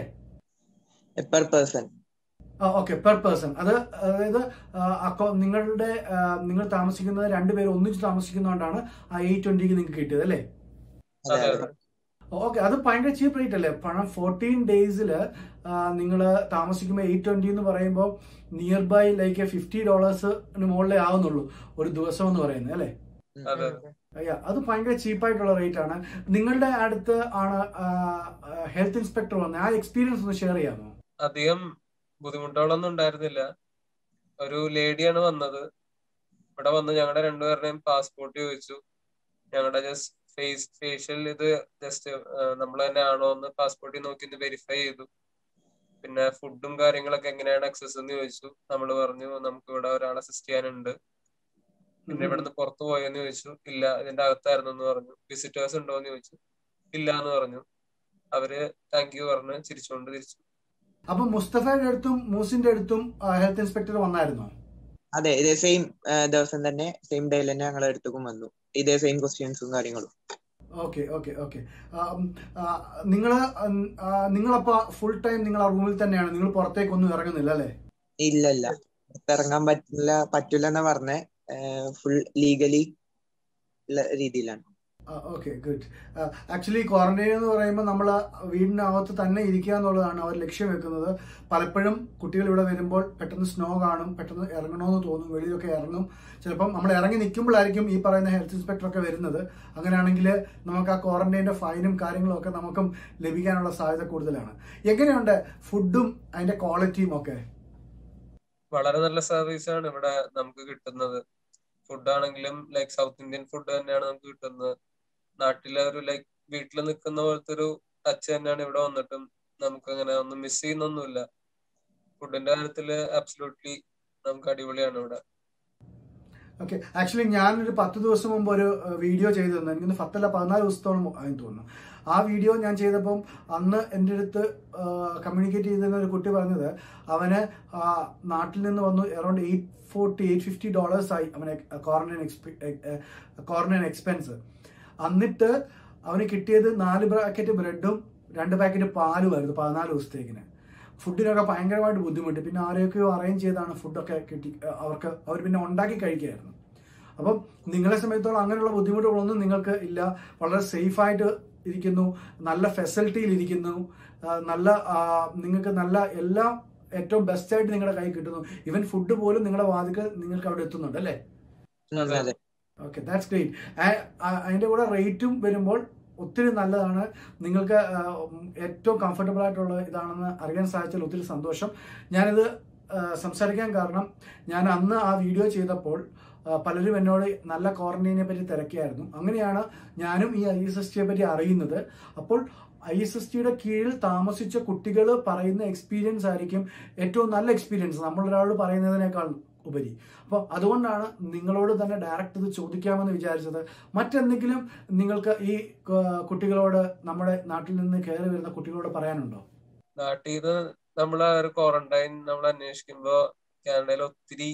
per person okay per person അത് അതായത് ആ, അക്കോ നിങ്ങളുടെ ആ, നിങ്ങൾ താമസിക്കുന്നത് രണ്ടുപേരും ഒന്നിച്ച് താമസിക്കുന്നതുകൊണ്ടാണ് ആ എയ്റ്റ് ട്വന്റിക്ക് നിങ്ങൾക്ക് കിട്ടിയത് അല്ലേ അതെ അതെ അതെ അതെ ഓക്കെ അത് ഭയങ്കര ചീപ്പ് റേറ്റ് അല്ലേ പണം ഫോർട്ടീൻ ഡേയ്സിൽ നിങ്ങൾ താമസിക്കുമ്പോൾ എയ്റ്റ് ട്വന്റി എന്ന് പറയുമ്പോൾ നിയർ ബൈ ലൈക്ക് ഫിഫ്റ്റി ഡോളേഴ്സിന് മുകളിലേ ആവുന്നുള്ളൂ ഒരു ദിവസം എന്ന് പറയുന്നത് അല്ലേ ഉം. അതെ Yeah, അത് ഭയങ്കര ചീപ്പായിട്ടുള്ള റേറ്റ് ആണ് നിങ്ങളുടെ അടുത്ത് ആണ് ഹെൽത്ത് ഇൻസ്പെക്ടർ വന്നത് ആ എക്സ്പീരിയൻസ് ഒന്ന് ഷെയർ ചെയ്യാമോ അധികം ബുദ്ധിമുട്ടുകളൊന്നും ഉണ്ടായിരുന്നില്ല ഒരു ലേഡിയാണ് വന്നത് ഇവിടെ വന്ന് ഞങ്ങളുടെ രണ്ടുപേരുടെയും പാസ്പോർട്ട് ചോദിച്ചു ഞങ്ങളുടെ ജസ്റ്റ് ഫേസ് ഫേഷ്യൽ ഇത് ജസ്റ്റ് നമ്മൾ തന്നെ ആണോ എന്ന് പാസ്പോർട്ടിൽ നോക്കി ഒന്ന് വെരിഫൈ ചെയ്തു പിന്നെ ഫുഡും കാര്യങ്ങളൊക്കെ എങ്ങനെയാണ് അക്സസ് എന്ന് ചോദിച്ചു നമ്മൾ പറഞ്ഞു നമുക്ക് ഇവിടെ ഒരാൾ അസിസ്റ്റ് ചെയ്യാനുണ്ട് പിന്നെ ഇവിടുന്ന് പുറത്തു പോയെന്ന് ചോദിച്ചു ഇല്ല ഇതിന്റെ അകത്തായിരുന്നു എന്ന് പറഞ്ഞു വിസിറ്റേഴ്സ് ഉണ്ടോ എന്ന് ചോദിച്ചു ഇല്ല എന്ന് പറഞ്ഞു അവര് താങ്ക് യു പറഞ്ഞ് ചിരിച്ചുകൊണ്ട് തിരിച്ചു അപ്പൊ മുസ്തഫയുടെ അടുത്തും മൂസിന്റെ അടുത്തും ഹെൽത്ത് ഇൻസ്പെക്ടർ വന്നായിരുന്നോ അതെ ഇതേ സെയിം ദിവസം തന്നെ സെയിം ഡേയിൽ തന്നെ ഞങ്ങളെ അടുത്തേക്കും വന്നു ഇതേ സെയിം ക്വസ്റ്റ്യൻസും കാര്യങ്ങളും ഓക്കെ ഓക്കെ ഓക്കെ നിങ്ങൾ നിങ്ങളപ്പോ ഫുൾ ടൈം നിങ്ങൾ ആ റൂമിൽ തന്നെയാണ് നിങ്ങൾ പുറത്തേക്കൊന്നും ഇറങ്ങുന്നില്ല അല്ലേ ഇല്ല ഇല്ല ഇറങ്ങാൻ പറ്റില്ല പറ്റൂല എന്നാ പറഞ്ഞേ ഫുൾ ലീഗലി ഉള്ള രീതിയിലാണ് ഓക്കെ ഗുഡ് ആക്ച്വലി ക്വാറന്റൈൻ എന്ന് പറയുമ്പോൾ നമ്മൾ വീടിനകത്ത് തന്നെ ഇരിക്കുക എന്നുള്ളതാണ് അവർ ലക്ഷ്യം വെക്കുന്നത് പലപ്പോഴും കുട്ടികൾ ഇവിടെ വരുമ്പോൾ പെട്ടെന്ന് സ്നോ കാണും പെട്ടെന്ന് ഇറങ്ങണമെന്ന് തോന്നും വെളിയിലൊക്കെ ഇറങ്ങും ചിലപ്പം നമ്മൾ ഇറങ്ങി നിൽക്കുമ്പോഴായിരിക്കും ഈ പറയുന്ന ഹെൽത്ത് ഇൻസ്പെക്ടർ ഒക്കെ വരുന്നത് അങ്ങനെയാണെങ്കിൽ നമുക്ക് ആ ക്വാറന്റൈൻ്റെ ഫൈനും കാര്യങ്ങളും ഒക്കെ നമുക്കും ലഭിക്കാനുള്ള സാധ്യത കൂടുതലാണ് എങ്ങനെയുണ്ട് ഫുഡും അതിന്റെ ക്വാളിറ്റിയും ഒക്കെ വളരെ നല്ല സർവീസ് ആണ് ഇവിടെ നമുക്ക് കിട്ടുന്നത് ഫുഡ് ആണെങ്കിലും ലൈക്ക് സൗത്ത് ഇന്ത്യൻ ഫുഡ് തന്നെയാണ് നമുക്ക് കിട്ടുന്നത് നാട്ടിലെ ഒരു ലൈക്ക് വീട്ടിൽ നിൽക്കുന്ന പോലത്തെ ഒരു ടച്ച് തന്നെയാണ് ഇവിടെ വന്നിട്ടും നമുക്ക് അങ്ങനെ ഒന്നും മിസ് ചെയ്യുന്നൊന്നുമില്ല ഫുഡിന്റെ കാര്യത്തില് അബ്സല്യൂട്ട്ലി നമുക്ക് അടിപൊളിയാണ് ഇവിടെ ഓക്കെ ആക്ച്വലി ഞാനൊരു പത്ത് ദിവസം മുമ്പ് ഒരു വീഡിയോ ചെയ്തിരുന്നു എനിക്കൊന്ന് പത്തല്ല പതിനാല് ദിവസത്തോളം ആയി തോന്നുന്നു ആ വീഡിയോ ഞാൻ ചെയ്തപ്പം അന്ന് എൻ്റെ അടുത്ത് കമ്മ്യൂണിക്കേറ്റ് ചെയ്തിരുന്ന ഒരു കുട്ടി പറഞ്ഞത് അവന് ആ, നാട്ടിൽ നിന്ന് വന്നു around eight forty eight fifty dollars ആയി അവന് ക്വാറന്റൈൻ ക്വാറന്റൈൻ എക്സ്പെൻസ് എന്നിട്ട് അവന് കിട്ടിയത് നാല് പാക്കറ്റ് ബ്രെഡും രണ്ട് പാക്കറ്റ് പാലുമായിരുന്നു പതിനാല് ദിവസത്തേക്കിന് ഫുഡിനൊക്കെ ഭയങ്കരമായിട്ട് ബുദ്ധിമുട്ട് പിന്നെ ആരെയൊക്കെയോ അറേഞ്ച് ചെയ്താണ് ഫുഡൊക്കെ കിട്ടി അവർക്ക് അവർ പിന്നെ ഉണ്ടാക്കി കഴിക്കായിരുന്നു അപ്പം നിങ്ങളെ സംബന്ധിച്ചോളം അങ്ങനെയുള്ള ബുദ്ധിമുട്ടുകളൊന്നും നിങ്ങൾക്ക് ഇല്ല വളരെ സേഫായിട്ട് ഇരിക്കുന്നു നല്ല ഫെസിലിറ്റിയിൽ ഇരിക്കുന്നു ആ, നല്ല ആ, നിങ്ങൾക്ക് നല്ല എല്ലാ ഏറ്റവും ബെസ്റ്റ് ആയിട്ട് നിങ്ങളുടെ കൈ കിട്ടുന്നു ഈവൻ ഫുഡ് പോലും നിങ്ങളുടെ വാതിക്കൽ നിങ്ങൾക്ക് അവിടെ എത്തുന്നുണ്ട് അല്ലേ ഉം, അതെ ഓക്കെ ദാറ്റ്സ് ഗ്രേറ്റ് അതിന്റെ കൂടെ റേറ്റും വരുമ്പോൾ ഒത്തിരി നല്ലതാണ് നിങ്ങൾക്ക് ആ, ഉം, ഏറ്റവും കംഫർട്ടബിൾ ആയിട്ടുള്ള ഇതാണെന്ന് അറിയാൻ സാധിച്ചതിൽ ഒത്തിരി സന്തോഷം ഞാനിത് ആ, സംസാരിക്കാൻ കാരണം ഞാൻ അന്ന് ആ വീഡിയോ ചെയ്തപ്പോൾ ആ, പലരും എന്നോട് നല്ല ക്വാറന്റൈനെ പറ്റി തിരക്കിയായിരുന്നു അങ്ങനെയാണ് ഞാനും ഈ ഐ എസ് എസ് ടിയെ പറ്റി അറിയുന്നത് അപ്പോൾ ഐ എസ് എസ് ടിയുടെ കീഴിൽ താമസിച്ച കുട്ടികൾ പറയുന്ന എക്സ്പീരിയൻസ് ആയിരിക്കും ഏറ്റവും നല്ല എക്സ്പീരിയൻസ് നമ്മളൊരാളോട് പറയുന്നതിനേക്കാൾ ഉപരി അപ്പോൾ അതുകൊണ്ടാണ് നിങ്ങളോട് തന്നെ ഡയറക്റ്റ് ഇത് ചോദിക്കാമെന്ന് വിചാരിച്ചത് മറ്റെന്തെങ്കിലും നിങ്ങൾക്ക് ഈ ആ, കുട്ടികളോട് നമ്മുടെ നാട്ടിൽ നിന്ന് കയറി വരുന്ന കുട്ടികളോട് പറയാനുണ്ടോ നാട്ടിൽ നിന്ന് നമ്മളെ ഒരു ക്വാറന്റൈൻ നമ്മൾ അന്വേഷിക്കുമ്പോ കാനഡയിൽ ഒത്തിരി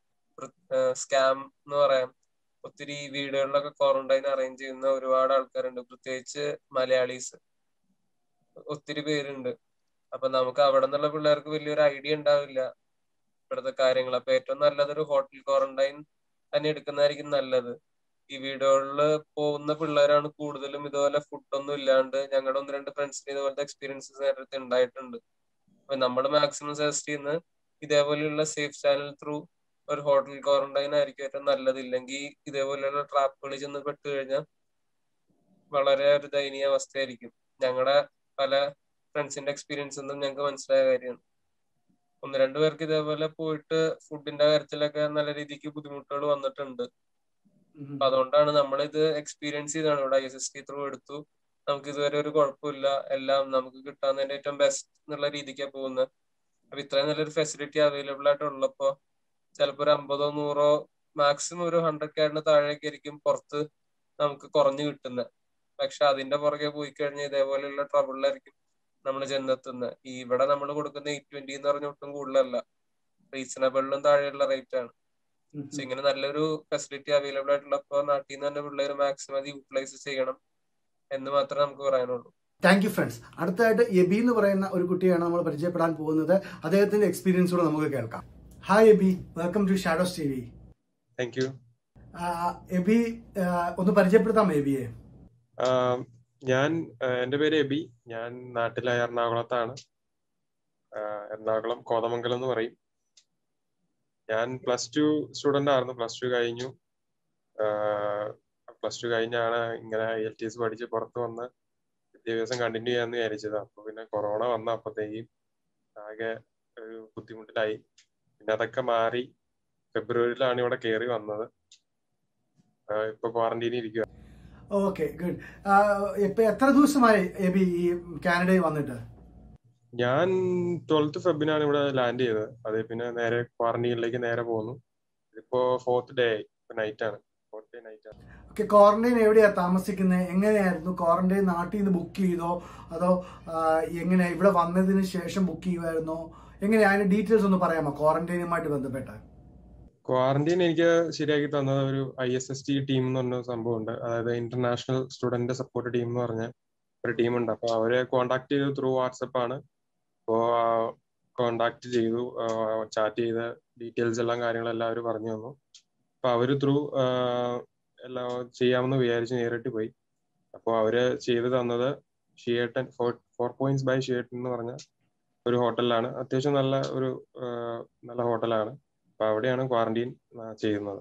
സ്കാം എന്ന് പറയാം ഒത്തിരി വീടുകളിലൊക്കെ ക്വാറന്റൈൻ അറേഞ്ച് ചെയ്യുന്ന ഒരുപാട് ആൾക്കാരുണ്ട് പ്രത്യേകിച്ച് മലയാളീസ് ഒത്തിരി പേരുണ്ട് അപ്പൊ നമുക്ക് അവിടെ നിന്നുള്ള പിള്ളേർക്ക് വലിയൊരു ഐഡിയ ഉണ്ടാവില്ല ഇവിടുത്തെ കാര്യങ്ങൾ അപ്പൊ ഏറ്റവും നല്ലത് ഒരു ഹോട്ടൽ ക്വാറന്റൈൻ തന്നെ എടുക്കുന്നതായിരിക്കും നല്ലത് ഈ വീടുകളിൽ പോകുന്ന പിള്ളേരാണ് കൂടുതലും ഇതുപോലെ ഫുഡൊന്നും ഇല്ലാണ്ട് ഞങ്ങളുടെ ഒന്ന് രണ്ട് ഫ്രണ്ട്സിന് ഇതുപോലത്തെ എക്സ്പീരിയൻസസ് നേരത്തെ ഉണ്ടായിട്ടുണ്ട് അപ്പൊ നമ്മൾ മാക്സിമം സജസ്റ്റ് ചെയ്യുന്നത് ഇതേപോലെയുള്ള സേഫ് ചാനൽ ത്രൂ ഒരു ഹോട്ടൽ ക്വാറന്റൈൻ ആയിരിക്കും ഏറ്റവും നല്ലത് ഇല്ലെങ്കിൽ ഇതേപോലെയുള്ള ട്രാപ്പുകളിൽ ചെന്ന് പെട്ട് കഴിഞ്ഞാൽ വളരെ ഒരു ദയനീയ അവസ്ഥയായിരിക്കും ഞങ്ങളുടെ പല ഫ്രണ്ട്സിന്റെ എക്സ്പീരിയൻസ് ഒന്നും ഞങ്ങൾക്ക് മനസ്സിലായ കാര്യമാണ് ഒന്ന് രണ്ടു പേർക്ക് ഇതേപോലെ പോയിട്ട് ഫുഡിന്റെ കാര്യത്തിലൊക്കെ നല്ല രീതിക്ക് ബുദ്ധിമുട്ടുകൾ വന്നിട്ടുണ്ട് അപ്പൊ അതുകൊണ്ടാണ് നമ്മൾ ഇത് എക്സ്പീരിയൻസ് ചെയ്താണ് ഇവിടെ I S S T through എടുത്തു നമുക്ക് ഇതുവരെ ഒരു കുഴപ്പമില്ല എല്ലാം നമുക്ക് കിട്ടാവുന്നതിന്റെ ഏറ്റവും ബെസ്റ്റ് എന്നുള്ള രീതിക്കാണ് പോകുന്നത് അപ്പൊ ഇത്രയും നല്ലൊരു ഫെസിലിറ്റി അവൈലബിൾ ആയിട്ട് ഉള്ളപ്പോ ചിലപ്പോ ഒരു അമ്പതോ നൂറോ മാക്സിമം ഒരു ഹൺഡ്രഡ് കാർഡിന് താഴേക്ക് ആയിരിക്കും പുറത്ത് നമുക്ക് കുറഞ്ഞു കിട്ടുന്നത് പക്ഷെ അതിന്റെ പുറകെ പോയി കഴിഞ്ഞാൽ ഇതേപോലെയുള്ള ട്രബിളിലായിരിക്കും നമ്മൾ ചെന്നെത്തുന്നത് ഈ ഇവിടെ നമ്മൾ കൊടുക്കുന്ന എയ്റ്റ് ട്വന്റി എന്ന് പറഞ്ഞ ഒട്ടും കൂടുതലല്ല റീസണബിളിലും താഴെയുള്ള റേറ്റ് ആണ് സോ ഇങ്ങനെ നല്ലൊരു ഫെസിലിറ്റി അവൈലബിൾ ആയിട്ടുള്ളപ്പോ നാട്ടിൽ നിന്ന് തന്നെ പിള്ളേർ മാക്സിമം അത് യൂട്ടിലൈസ് ചെയ്യണം എന്ന് മാത്രമേ നമുക്ക് പറയാനുള്ളൂ താങ്ക് യു ഫ്രണ്ട്സ് അടുത്തായിട്ട് എബി എന്ന് പറയുന്ന ഒരു കുട്ടിയാണ് നമ്മൾ പരിചയപ്പെടാൻ പോകുന്നത് അദ്ദേഹത്തിന്റെ എക്സ്പീരിയൻസ് കൂടെ നമുക്ക് കേൾക്കാം hi Abi welcome to Shadows T V thank you Abi ആ, ഒന്ന് പരിചയപ്പെടുത്താമോ എബിയെ ഞാൻ ആ, എൻ്റെ പേര് എബി ഞാൻ നാട്ടിലെ എറണാകുളത്താണ് ആ, എറണാകുളം കോതമംഗലം എന്ന് പറയും ഞാൻ പ്ലസ് ടു സ്റ്റുഡൻ്റ് ആയിരുന്നു പ്ലസ് ടു കഴിഞ്ഞു പ്ലസ് ടു കഴിഞ്ഞാണ് ഇങ്ങനെ ഐ എൽ ടി എസ് പഠിച്ച് പുറത്ത് വന്ന് വിദ്യാഭ്യാസം കണ്ടിന്യൂ ചെയ്യാന്ന് വിചാരിച്ചത് അപ്പൊ പിന്നെ കൊറോണ വന്ന അപ്പത്തേക്കും ആകെ ഒരു ബുദ്ധിമുട്ടിലായി പിന്നെ അതൊക്കെ മാറി ഫെബ്രുവരിയിലാണ് ഇവിടെ കയറി വന്നത് ആ, ഇപ്പൊ ക്വാറന്റീനിൽ ഇരിക്കുക ഓക്കെ ഗുഡ് ഇപ്പൊ എത്ര ദിവസമായി എബി ഈ കാനഡയിൽ വന്നിട്ട് ഞാൻ ട്വൽത്ത് ഫെബിനാണ് ഇവിടെ ലാൻഡ് ചെയ്തത് അത് പിന്നെ നേരെ ക്വാറന്റീനിലേക്ക് നേരെ പോന്നു ഇതിപ്പോ ഫോർത്ത് ഡേ ആയി നൈറ്റ് ആണ് ഫോർത്ത് ഡേ നൈറ്റ് ആണ് ഓക്കെ ക്വാറന്റൈൻ എവിടെയാ താമസിക്കുന്നത് എങ്ങനെയായിരുന്നു ക്വാറന്റൈൻ നാട്ടിൽ നിന്ന് ബുക്ക് ചെയ്തോ അതോ ആ, എങ്ങനെ ഇവിടെ വന്നതിന് ശേഷം ബുക്ക് ചെയ്യുമായിരുന്നോ എങ്ങനെയാ അതിന്റെ ഡീറ്റെയിൽസ് ഒന്ന് പറയാമോ ക്വാറന്റൈനുമായിട്ട് ബന്ധപ്പെട്ട് ക്വാറന്റീൻ എനിക്ക് ശരിയാക്കി തന്നത് ഒരു I S S T team എന്ന് പറഞ്ഞ സംഭവമുണ്ട് അതായത് ഇന്റർനാഷണൽ സ്റ്റുഡന്റ് സപ്പോർട്ട് ടീം എന്ന് പറഞ്ഞ ഒരു ടീമുണ്ട് അപ്പൊ അവരെ കോണ്ടാക്ട് ചെയ്തത് ത്രൂ വാട്സപ്പ് ആണ് അപ്പോ കോണ്ടാക്ട് ചെയ്തു ചാറ്റ് ചെയ്ത ഡീറ്റെയിൽസ് എല്ലാം കാര്യങ്ങളെല്ലാം അവർ പറഞ്ഞു തന്നു അപ്പൊ അവര് ത്രൂ എല്ലാം ചെയ്യാമെന്ന് വിചാരിച്ച് നേരിട്ട് പോയി അപ്പോൾ അവര് ചെയ്തു തന്നത് Sheraton four four points by Sheraton എന്ന് പറഞ്ഞ ഒരു ഹോട്ടലിലാണ് അത്യാവശ്യം നല്ല ഒരു ആ, നല്ല ഹോട്ടലാണ് അപ്പൊ അവിടെയാണ് ക്വാറന്റീൻ ചെയ്യുന്നത്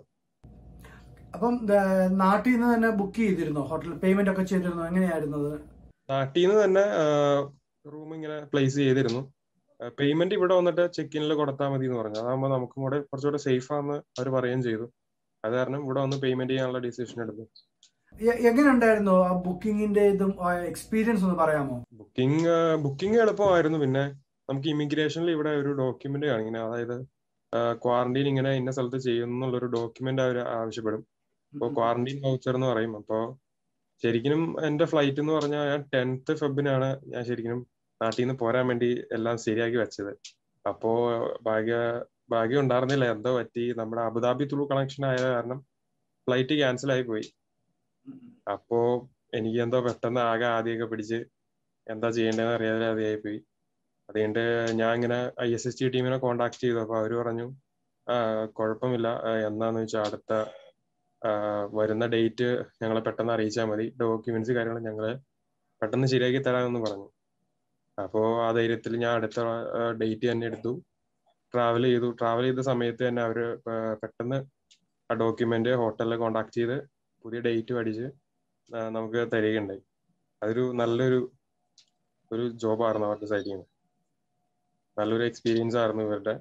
അപ്പം ദ- നാട്ടിൽ നിന്ന് തന്നെ ബുക്ക് ചെയ്തിരുന്നോ ഹോട്ടൽ പേയ്മെന്റ് ഒക്കെ ചെയ്തിരുന്നോ എങ്ങനെയായിരുന്നു അത് നാട്ടിൽ നിന്ന് തന്നെ റൂം ഇങ്ങനെ പ്ലേസ് ചെയ്തിരുന്നു പേയ്മെന്റ് ഇവിടെ വന്നിട്ട് ചെക്ക് ഇനിൽ കൊടുത്താൽ മതി എന്ന് പറഞ്ഞു അതാകുമ്പോൾ നമുക്കും കൂടെ കുറച്ചുകൂടെ സേഫ് ആണെന്ന് അവർ പറയുകയും ചെയ്തു അത് കാരണം ഇവിടെ വന്ന് പേയ്മെന്റ് ചെയ്യാനുള്ള ഡിസിഷൻ എടുത്തു എ- എങ്ങനെ ഉണ്ടായിരുന്നു ആ ബുക്കിങ്ങിന്റെ ഇതും എക്സ്പീരിയൻസ് ഒന്ന് പറയാമോ ബുക്കിംഗ് ബുക്കിംഗ് എളുപ്പമായിരുന്നു പിന്നെ നമുക്ക് ഇമിഗ്രേഷനിൽ ഇവിടെ ഒരു ഡോക്യുമെന്റ് കാണിക്കുന്നത് അതായത് ക്വാറന്റീൻ ഇങ്ങനെ ഇന്ന സ്ഥലത്ത് ചെയ്യുന്നു എന്നുള്ളൊരു ഡോക്യുമെന്റ് അവർ ആവശ്യപ്പെടും അപ്പോൾ ക്വാറന്റീൻ വൗച്ചർ എന്ന് പറയും അപ്പോൾ ശരിക്കും എന്റെ ഫ്ലൈറ്റ് എന്ന് പറഞ്ഞാൽ ഞാൻ ടെൻത്ത് ഫെബിനാണ് ഞാൻ ശരിക്കും നാട്ടിൽ നിന്ന് പോരാൻ വേണ്ടി എല്ലാം ശരിയാക്കി വെച്ചത് അപ്പോ ഭാഗ്യ ഭാഗ്യം ഉണ്ടായിരുന്നില്ല എന്തോ പറ്റി നമ്മുടെ അബുദാബി ത്രൂ കണക്ഷൻ ആയ കാരണം ഫ്ലൈറ്റ് ക്യാൻസൽ ആയി പോയി അപ്പോ എനിക്ക് എന്തോ പെട്ടെന്ന് ആകെ ആദ്യമൊക്കെ പിടിച്ച് എന്താ ചെയ്യേണ്ടതെന്ന് അറിയാതെ ആദ്യമായി പോയി അതുകൊണ്ട് ഞാൻ ഇങ്ങനെ ഐ എസ് എസ് ടി ടീമിനെ കോണ്ടാക്ട് ചെയ്തു അപ്പൊ അവര് പറഞ്ഞു ആ കുഴപ്പമില്ല ആ, എന്നാന്ന് വെച്ചാൽ അടുത്ത ആ, വരുന്ന ഡേറ്റ് ഞങ്ങളെ പെട്ടെന്ന് അറിയിച്ചാൽ മതി ഡോക്യുമെന്റ്സ് കാര്യങ്ങൾ ഞങ്ങള് പെട്ടെന്ന് ശരിയാക്കി തരാമെന്ന് പറഞ്ഞു അപ്പോൾ ആ ധൈര്യത്തിൽ ഞാൻ അടുത്ത ഡേറ്റ് തന്നെ എടുത്തു ട്രാവൽ ചെയ്തു ട്രാവൽ ചെയ്ത സമയത്ത് തന്നെ അവര് ആ, പെട്ടെന്ന് ആ ഡോക്യുമെന്റ് ഹോട്ടലിൽ കോണ്ടാക്ട് ചെയ്ത് പുതിയ ഡേറ്റ് പഠിച്ച് ആ, നമുക്ക് തരികയുണ്ടായി അതൊരു നല്ലൊരു ഒരു ജോബായിരുന്നു അവരുടെ സൈഡിൽ നിന്ന് നല്ലൊരു എക്സ്പീരിയൻസ് ആയിരുന്നു ഇവരുടെ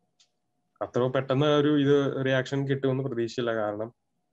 അത്ര പെട്ടെന്ന് ഒരു ഇത് റിയാക്ഷൻ കിട്ടുമെന്ന് പ്രതീക്ഷയില്ല കാരണം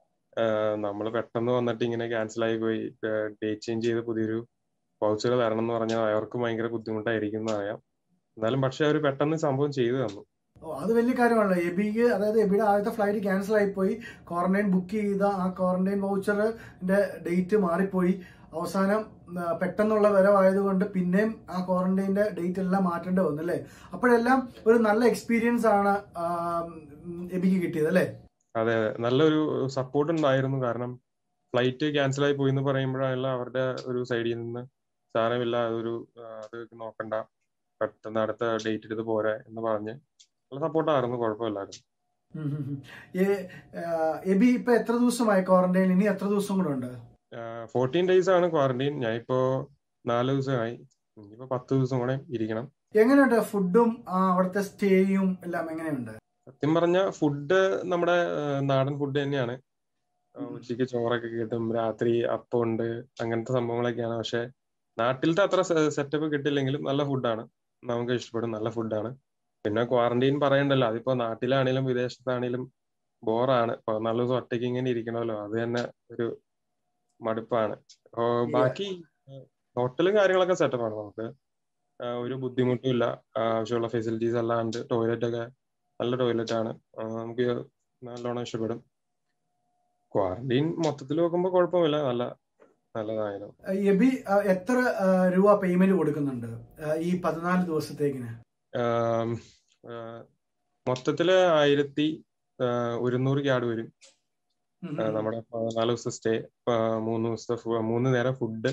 നമ്മൾ പെട്ടെന്ന് വന്നിട്ട് ഇങ്ങനെ ക്യാൻസൽ ആയി പോയി ഡേറ്റ് ചേഞ്ച് ചെയ്ത് പുതിയൊരു വൗച്ചർ തരണം എന്ന് പറഞ്ഞാൽ അവർക്ക് ഭയങ്കര ബുദ്ധിമുട്ടായിരിക്കും എന്ന് അറിയാം എന്നാലും പക്ഷെ അവർ പെട്ടെന്ന് സംഭവം ചെയ്തു തന്നു ഓ അത് വലിയ കാര്യമാണല്ലോ എബിക്ക് അതായത് എബിയുടെ ആദ്യത്തെ ഫ്ലൈറ്റ് ക്യാൻസൽ ആയിപ്പോയി ക്വാറന്റൈൻ ബുക്ക് ചെയ്ത ആ ക്വാറന്റൈൻ വൗച്ചറിന്റെ ഡേറ്റ് മാറിപ്പോയി അവസാനം ആ, പെട്ടെന്നുള്ള വരവായതുകൊണ്ട് പിന്നെയും ആ ക്വാറന്റൈൻ്റെ ഡേറ്റ് എല്ലാം മാറ്റേണ്ടി വന്നു അല്ലേ അപ്പോഴെല്ലാം ഒരു നല്ല എക്സ്പീരിയൻസ് ആണ് ആ, ഉം, എബിക്ക് കിട്ടിയത് അല്ലേ അതെ അതെ നല്ലൊരു സപ്പോർട്ട് ഉണ്ടായിരുന്നു കാരണം ഫ്ലൈറ്റ് ക്യാൻസൽ ആയി പോയി എന്ന് പറയുമ്പോഴല്ല അവരുടെ ഒരു സൈഡിൽ നിന്ന് സാരമില്ല അതൊരു ആ, അത് നോക്കണ്ട പെട്ടെന്ന് അടുത്ത ഡേറ്റ് എടുത്ത് പോരെ എന്ന് പറഞ്ഞ് നല്ല സപ്പോർട്ടായിരുന്നു കുഴപ്പമില്ലായിരുന്നു ഉം ഉം ഉം. എ- ആ, എബി ഇപ്പൊ എത്ര ദിവസമായി ക്വാറന്റൈൻ ഇനി എത്ര ദിവസം കൂടെ ഉണ്ട് ഫോർട്ടീൻ ഡേയ്സ് ആണ് ക്വാറന്റൈൻ ഞാൻ ഇപ്പോ നാല് ദിവസമായി ഇനിയിപ്പോ പത്ത് ദിവസം കൂടെ ഇരിക്കണം എങ്ങനെയുണ്ട് ഫുഡും ആ, അവിടുത്തെ സ്റ്റേയും എല്ലാം എങ്ങനെയുണ്ട് സത്യം പറഞ്ഞ ഫുഡ് നമ്മുടെ ആ, നാടൻ ഫുഡ് തന്നെയാണ് ആ, ഉം. ഉച്ചയ്ക്ക് ചോറൊക്കെ കിട്ടും രാത്രി അപ്പം ഉണ്ട് അങ്ങനത്തെ സംഭവങ്ങളൊക്കെയാണ് പക്ഷെ നാട്ടിലത്തെ അത്ര സെറ്റപ്പ് കിട്ടില്ലെങ്കിലും നല്ല ഫുഡാണ് നമുക്ക് ഇഷ്ടപ്പെടും നല്ല ഫുഡാണ് പിന്നെ ക്വാറന്റൈൻ പറയണ്ടല്ലോ അതിപ്പോ നാട്ടിലാണെങ്കിലും വിദേശത്താണെങ്കിലും ബോറാണ് പതിനാല് ദിവസം ഒറ്റയ്ക്ക് ഇങ്ങനെ ഇരിക്കണമല്ലോ അത് തന്നെ ഒരു മടുപ്പാണ് ഓ, ബാക്കി ഹോട്ടലും കാര്യങ്ങളൊക്കെ സെറ്റപ്പാണ് നമുക്ക് ആ, ഒരു ബുദ്ധിമുട്ടും ഇല്ല ആവശ്യമുള്ള ഫെസിലിറ്റീസ് എല്ലാം ഉണ്ട് ടോയ്ലറ്റ് ഒക്കെ നല്ല ടോയ്ലറ്റ് ആണ് ആ, നമുക്ക് നല്ലോണം ഇഷ്ടപ്പെടും ക്വാറന്റൈൻ മൊത്തത്തിൽ നോക്കുമ്പോൾ കുഴപ്പമില്ല നല്ല നല്ലതായിരുന്നു എബി ആ, എത്ര ആ, രൂപ പേയ്മെന്റ് കൊടുക്കുന്നുണ്ട് ആ, ഈ പതിനാല് ദിവസത്തേക്കിന് ആം, ആ, മൊത്തത്തില് ആയിരത്തി ആ, ഒരുന്നൂറ് ക്യാഡ് വരും ഉം, ആ, ഉം. നമ്മുടെ പതിനാല് ദിവസത്തെ സ്റ്റേ മൂന്ന് ദിവസത്തെ ഫു- മൂന്ന് നേരം ഫുഡ്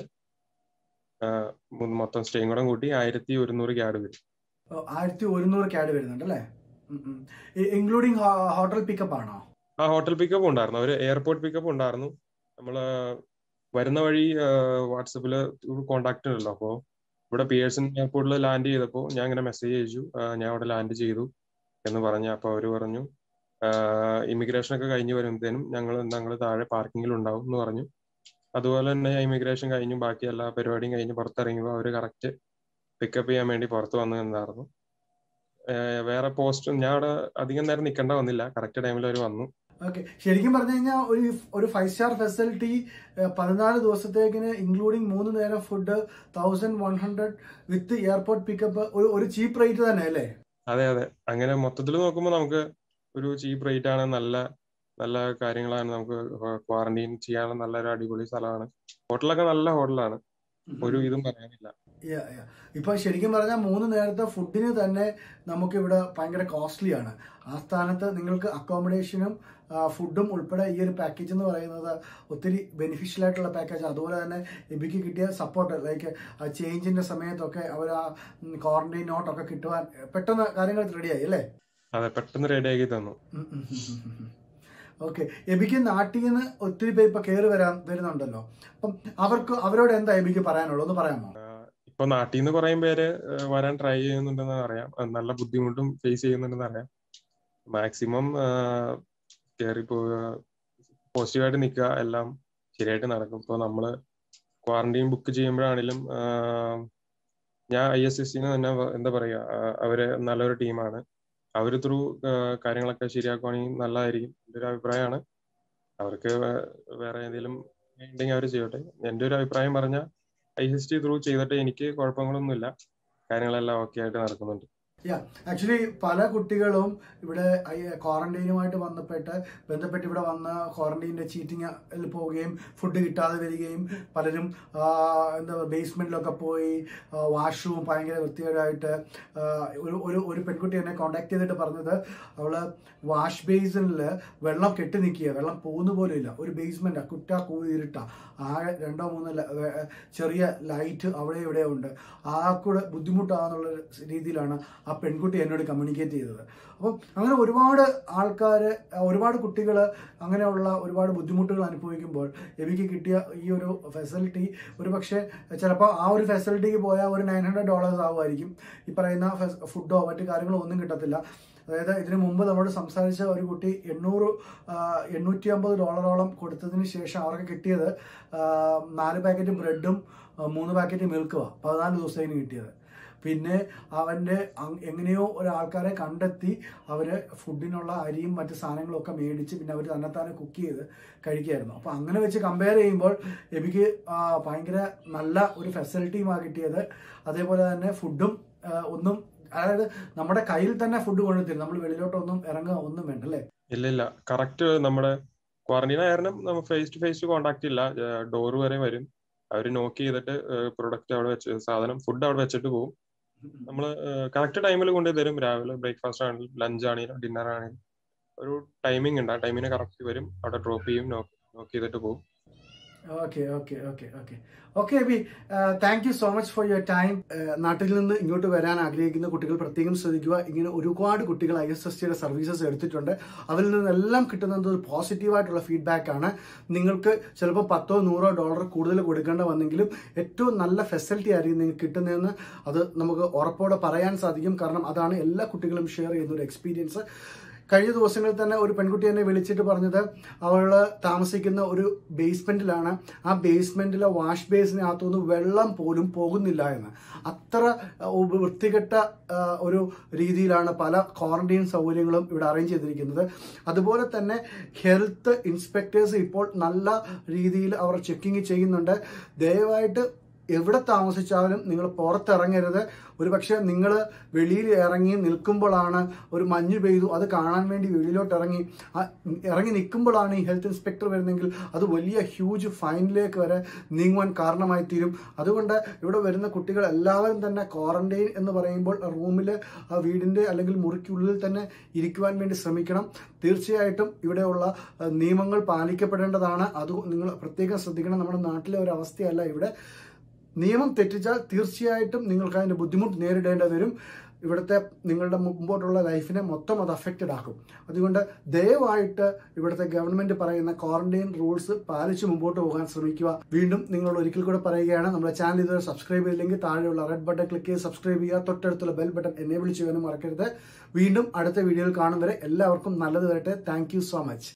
മൊത്തം സ്റ്റേയും കൂടെ കൂട്ടി ആയിരത്തി ഒരുന്നൂറ് ക്യാഡ് വരും ഓ, ആയിരത്തി ഒരുന്നൂറ് ക്യാഡ് വരുന്നുണ്ട് അല്ലേ ഇൻക്ലൂഡിങ് ഹോട്ടൽ പിക്കപ്പ് ആണോ ആ ഹോട്ടൽ പിക്കപ്പ് ഉണ്ടായിരുന്നു ഒരു എയർപോർട്ട് പിക്കപ്പ് ഉണ്ടായിരുന്നു നമ്മള് വരുന്ന വഴി വാട്സപ്പിൽ കോണ്ടാക്ട് ഉണ്ടല്ലോ അപ്പോൾ ഇവിടെ പിയേഴ്സൺ എയർപോർട്ടിൽ ലാൻഡ് ചെയ്തപ്പോൾ ഞാൻ ഇങ്ങനെ മെസ്സേജ് അയച്ചു ആ, ഞാൻ അവിടെ ലാൻഡ് ചെയ്തു എന്ന് പറഞ്ഞു അപ്പോൾ അവർ പറഞ്ഞു ഇമിഗ്രേഷൻ ഒക്കെ കഴിഞ്ഞ് വരുമ്പോഴത്തേനും ഞങ്ങൾ ഞങ്ങൾ താഴെ പാർക്കിങ്ങിൽ ഉണ്ടാവും എന്ന് പറഞ്ഞു അതുപോലെ തന്നെ ഇമിഗ്രേഷൻ കഴിഞ്ഞു ബാക്കി എല്ലാ പരിപാടിയും കഴിഞ്ഞ് പുറത്തിറങ്ങിയപ്പോൾ അവർ കറക്റ്റ് പിക്കപ്പ് ചെയ്യാൻ വേണ്ടി പുറത്ത് വന്നു നിന്നായിരുന്നു ഏഹ് വേറെ പോസ്റ്റ് ഞാൻ അവിടെ അധികം നേരം നിൽക്കേണ്ട വന്നില്ല കറക്റ്റ് ടൈമിൽ അവർ വന്നു ഓക്കെ ശരിക്കും പറഞ്ഞു കഴിഞ്ഞാൽ ഒരു ഒരു ഫൈവ് സ്റ്റാർ ഫെസിലിറ്റി പതിനാല് ദിവസത്തേക്കിന് ഇൻക്ലൂഡിങ് മൂന്ന് നേരം food thousand one hundred with airport pickup ഒരു ഒരു ചീപ്പ് റേറ്റ് തന്നെ അല്ലേ അതെ അതെ അങ്ങനെ മൊത്തത്തിൽ നോക്കുമ്പോൾ നമുക്ക് ഒരു ചീപ്പ് റേറ്റ് ആണ് നല്ല നല്ല കാര്യങ്ങളാണ് നമുക്ക് ക്വാറന്റൈൻ ചെയ്യാനുള്ള നല്ലൊരു അടിപൊളി സ്ഥലമാണ് ഹോട്ടലൊക്കെ നല്ല ഹോട്ടലാണ് ഒരു ഇതും പറയാനില്ല Yeah, yeah. ഇപ്പൊ ശരിക്കും പറഞ്ഞാൽ മൂന്ന് നേരത്തെ ഫുഡിന് തന്നെ നമുക്ക് ഇവിടെ ഭയങ്കര കോസ്റ്റ്ലി ആണ് ആ സ്ഥാനത്ത് നിങ്ങൾക്ക് അക്കോമഡേഷനും ഫുഡും ഉൾപ്പെടെ ഈ ഒരു പാക്കേജ് എന്ന് പറയുന്നത് ഒത്തിരി ബെനിഫിഷ്യൽ ആയിട്ടുള്ള പാക്കേജ് അതുപോലെ തന്നെ എബിക്ക് കിട്ടിയ സപ്പോർട്ട് ലൈക്ക് ചേഞ്ചിന്റെ സമയത്തൊക്കെ അവർ ആ ക്വാറന്റൈൻ നോട്ടൊക്കെ കിട്ടുവാൻ പെട്ടെന്ന് കാര്യങ്ങൾ റെഡിയായി അല്ലേ അതെ പെട്ടെന്ന് റെഡിയാക്കി തന്നു ഓക്കെ എബിക്ക് നാട്ടിൽ നിന്ന് ഒത്തിരി പേര് ഇപ്പൊ കയറി വരാൻ വരുന്നുണ്ടല്ലോ അപ്പം അവർക്ക് അവരോട് എന്താ എബിക്ക് പറയാനുള്ളത് ഒന്ന് പറയാമോ ഇപ്പൊ നാട്ടിൽ നിന്ന് കുറേ പേര് ഏഹ് വരാൻ ട്രൈ ചെയ്യുന്നുണ്ടെന്ന് അറിയാം അത് നല്ല ബുദ്ധിമുട്ടും ഫേസ് ചെയ്യുന്നുണ്ടെന്ന് അറിയാം മാക്സിമം കയറി പോസിറ്റീവായിട്ട് നിൽക്കുക എല്ലാം ശരിയായിട്ട് നടക്കും ഇപ്പോൾ നമ്മള് ക്വാറന്റൈൻ ബുക്ക് ചെയ്യുമ്പോഴാണെങ്കിലും ആഹ് ഞാൻ ഐ എസ് എസ് സിന് തന്നെ വ- എന്താ പറയാ ആഹ് അവര് നല്ലൊരു ടീമാണ് അവര് ത്രൂ കാര്യങ്ങളൊക്കെ ശരിയാക്കുവാണെങ്കിൽ നല്ലതായിരിക്കും എൻ്റെ ഒരു അഭിപ്രായമാണ് അവർക്ക് വേ- വേറെ എന്തെങ്കിലും ഉണ്ടെങ്കിൽ അവർ ചെയ്യട്ടെ എൻ്റെ ഒരു അഭിപ്രായം പറഞ്ഞാൽ ഐ എസ് ടി ത്രൂ ചെയ്തിട്ട് എനിക്ക് കുഴപ്പങ്ങളൊന്നുമില്ല കാര്യങ്ങളെല്ലാം ഓക്കെ ആയിട്ട് നടക്കുന്നുണ്ട് ആക്ച്വലി പല കുട്ടികളും ഇവിടെ ക്വാറന്റൈനുമായിട്ട് ബന്ധപ്പെട്ട് ബന്ധപ്പെട്ട് ഇവിടെ വന്ന് ക്വാറന്റൈനിന്റെ ചീറ്റിംഗ് പോവുകയും ഫുഡ് കിട്ടാതെ വരികയും പലരും ആ, എന്താ ബേസ്മെന്റിലൊക്കെ പോയി വാഷ്റൂം ഭയങ്കര വൃത്തികേടായിട്ട് ആ, ഒരു ഒരു ഒരു പെൺകുട്ടി എന്നെ കോണ്ടാക്ട് ചെയ്തിട്ട് പറഞ്ഞത് അവള് വാഷ് ബേസിനിൽ വെള്ളം കെട്ടി നിൽക്കുക വെള്ളം പോകുന്ന പോലും ഇല്ല ഒരു ബേസ്മെന്റ് കുറ്റ കൂരിട്ട ആകെ രണ്ടോ മൂന്നോ ല- വേ- ചെറിയ ലൈറ്റ് അവിടെ ഇവിടെ ഉണ്ട് ആ കൂടെ ബുദ്ധിമുട്ടാന്നുള്ള രീതിയിലാണ് ആ പെൺകുട്ടി എന്നോട് കമ്മ്യൂണിക്കേറ്റ് ചെയ്തത് അപ്പം അങ്ങനെ ഒരുപാട് ആൾക്കാർ ഒരുപാട് കുട്ടികൾ അങ്ങനെയുള്ള ഒരുപാട് ബുദ്ധിമുട്ടുകൾ അനുഭവിക്കുമ്പോൾ എവിക്ക് കിട്ടിയ ഈ ഒരു ഫെസിലിറ്റി ഒരു പക്ഷേ ചിലപ്പോൾ ആ ഒരു ഫെസിലിറ്റിക്ക് പോയാൽ ഒരു നയൻ ഹൺഡ്രഡ് ഡോളേഴ്സ് ആവുമായിരിക്കും ഈ പറയുന്ന ഫുഡോ മറ്റു കാര്യങ്ങളോ ഒന്നും കിട്ടത്തില്ല അതായത് ഇതിനു മുമ്പ് നമ്മളോട് സംസാരിച്ച ഒരു കുട്ടി എണ്ണൂറ് എണ്ണൂറ്റി അമ്പത് ഡോളറോളം കൊടുത്തതിന് ശേഷം അവർക്ക് കിട്ടിയത് ആ, നാല് പാക്കറ്റ് ബ്രെഡും ആ, മൂന്ന് പാക്കറ്റ് മിൽക്കുമാണ് പതിനാല് ദിവസത്തേന് കിട്ടിയത് പിന്നെ അവൻ്റെ അങ് എങ്ങനെയോ ഒരാൾക്കാരെ കണ്ടെത്തി അവർ ഫുഡിനുള്ള അരിയും മറ്റു സാധനങ്ങളും ഒക്കെ മേടിച്ച് പിന്നെ അവർ തന്നെത്താനെ കുക്ക് ചെയ്ത് കഴിക്കായിരുന്നു അപ്പോൾ അങ്ങനെ വെച്ച് കമ്പയർ ചെയ്യുമ്പോൾ എനിക്ക് ആ, ഭയങ്കര നല്ല ഒരു ഫെസിലിറ്റിയുമാണ് കിട്ടിയത് അതേപോലെ തന്നെ ഫുഡും ആ, ഒന്നും അതായത് നമ്മുടെ കയ്യിൽ തന്നെ ഫുഡ് കൊണ്ടുതരും നമ്മൾ വെളിയിലോട്ടൊന്നും ഇറങ്ങുക ഒന്നും വേണ്ട അല്ലേ ഇല്ല ഇല്ല കറക്റ്റ് നമ്മുടെ ക്വാറന്റൈൻ കാരണം നമ്മൾ ഫേസ് ടു ഫേസ് കോണ്ടാക്ട് ഇല്ല ഡോർ വരെ വരും അവർ നോക്ക് ചെയ്തിട്ട് പ്രൊഡക്റ്റ് അവിടെ വെച്ച് സാധനം ഫുഡ് അവിടെ വെച്ചിട്ട് പോകും നമ്മൾ കറക്റ്റ് ടൈമിൽ കൊണ്ടു തരും രാവിലെ ബ്രേക്ക്ഫാസ്റ്റ് ആണെങ്കിലും ലഞ്ച് ആണെങ്കിലും ഡിന്നർ ആണെങ്കിലും ഒരു ടൈമിംഗ് ഉണ്ട് ആ ടൈമിന് കറക്റ്റ് വരും അവിടെ ഡ്രോപ്പ് ചെയ്യും നോക്ക് ചെയ്തിട്ട് പോകും okay okay okay okay okay Abi thank you so much for your time നാട്ടിൽ നിന്ന് ഇങ്ങോട്ട് വരാൻ ആഗ്രഹിക്കുന്ന കുട്ടികൾ പ്രത്യേകം ശ്രദ്ധിക്കുക ഇങ്ങനെ ഒരുപാട് കുട്ടികൾ ഐ എസ് എസ് ടിയുടെ സർവീസസ് എടുത്തിട്ടുണ്ട് അവരിൽ നിന്നെല്ലാം കിട്ടുന്നത് ഒരു പോസിറ്റീവായിട്ടുള്ള ഫീഡ്ബാക്ക് ആണ് നിങ്ങൾക്ക് ചിലപ്പോൾ പത്തോ നൂറോ ഡോളർ കൂടുതൽ കൊടുക്കേണ്ട വന്നെങ്കിലും ഏറ്റവും നല്ല ഫെസിലിറ്റി ആയിരിക്കും നിങ്ങൾക്ക് കിട്ടുന്നതെന്ന് അത് നമുക്ക് ഉറപ്പോടെ പറയാൻ സാധിക്കും കാരണം അതാണ് എല്ലാ കുട്ടികളും ഷെയർ ചെയ്യുന്ന ഒരു എക്സ്പീരിയൻസ് കഴിഞ്ഞ ദിവസങ്ങളിൽ തന്നെ ഒരു പെൺകുട്ടി എന്നെ വിളിച്ചിട്ട് പറഞ്ഞത് അവൾ താമസിക്കുന്ന ഒരു ബേസ്മെന്റിലാണ് ആ ബേസ്മെന്റിലെ വാഷ് ബേസിനകത്തുനിന്ന് വെള്ളം പോലും പോകുന്നില്ല എന്ന് അത്ര അഹ്, വൃത്തികെട്ട അഹ്, ഒരു രീതിയിലാണ് പല ക്വാറന്റൈൻ സൗകര്യങ്ങളും ഇവിടെ അറേഞ്ച് ചെയ്തിരിക്കുന്നത് അതുപോലെ തന്നെ ഹെൽത്ത് ഇൻസ്പെക്ടേഴ്സ് ഇപ്പോൾ നല്ല രീതിയിൽ അവർ ചെക്കിങ് ചെയ്യുന്നുണ്ട് ദയവായിട്ട് എവിടെ താമസിച്ചാലും നിങ്ങൾ പുറത്തിറങ്ങരുത് ഒരുപക്ഷെ നിങ്ങൾ വെളിയിൽ ഇറങ്ങി നിൽക്കുമ്പോഴാണ് ഒരു മഞ്ഞ് പെയ്തു അത് കാണാൻ വേണ്ടി വെളിയിലോട്ട് ഇറങ്ങി ആ ഇറങ്ങി നിൽക്കുമ്പോഴാണ് ഈ ഹെൽത്ത് ഇൻസ്പെക്ടർ വരുന്നെങ്കിൽ അത് വലിയ ഹ്യൂജ് ഫൈനിലേക്ക് വരെ നീങ്ങുവാൻ കാരണമായി തീരും അതുകൊണ്ട് ഇവിടെ വരുന്ന കുട്ടികൾ എല്ലാവരും തന്നെ ക്വാറന്റൈൻ എന്ന് പറയുമ്പോൾ റൂമിൽ ആ വീടിൻ്റെ അല്ലെങ്കിൽ മുറിക്കുള്ളിൽ തന്നെ ഇരിക്കുവാൻ വേണ്ടി ശ്രമിക്കണം തീർച്ചയായിട്ടും ഇവിടെയുള്ള അഹ്, നിയമങ്ങൾ പാലിക്കപ്പെടേണ്ടതാണ് അത് നിങ്ങൾ പ്രത്യേകം ശ്രദ്ധിക്കണം നമ്മുടെ നാട്ടിലെ ഒരു അവസ്ഥയല്ല ഇവിടെ നിയമം തെറ്റിച്ചാൽ തീർച്ചയായിട്ടും നിങ്ങൾക്ക് അതിൻ്റെ ബുദ്ധിമുട്ട് നേരിടേണ്ടി വരും ഇവിടുത്തെ നിങ്ങളുടെ മുമ്പോട്ടുള്ള ലൈഫിനെ മൊത്തം അത് അഫക്റ്റഡ് ആക്കും അതുകൊണ്ട് ദയവായിട്ട് ഇവിടുത്തെ ഗവൺമെന്റ് പറയുന്ന ക്വാറന്റൈൻ റൂൾസ് പാലിച്ച് മുമ്പോട്ട് പോകാൻ ശ്രമിക്കുക വീണ്ടും നിങ്ങളോട് ഒരിക്കൽ കൂടെ പറയുകയാണ് നമ്മുടെ ചാനൽ ഇതുവരെ സബ്സ്ക്രൈബ് ചെയ്തില്ലെങ്കിൽ താഴെയുള്ള റെഡ് ബട്ടൺ ക്ലിക്ക് ചെയ്ത് സബ്സ്ക്രൈബ് ചെയ്യുക തൊട്ടടുത്തുള്ള ബെൽ ബട്ടൺ എനേബിൾ ചെയ്യാനും മറക്കരുത് വീണ്ടും അടുത്ത വീഡിയോയിൽ കാണും വരെ എല്ലാവർക്കും നല്ലത് വരട്ടെ താങ്ക് സോ മച്ച്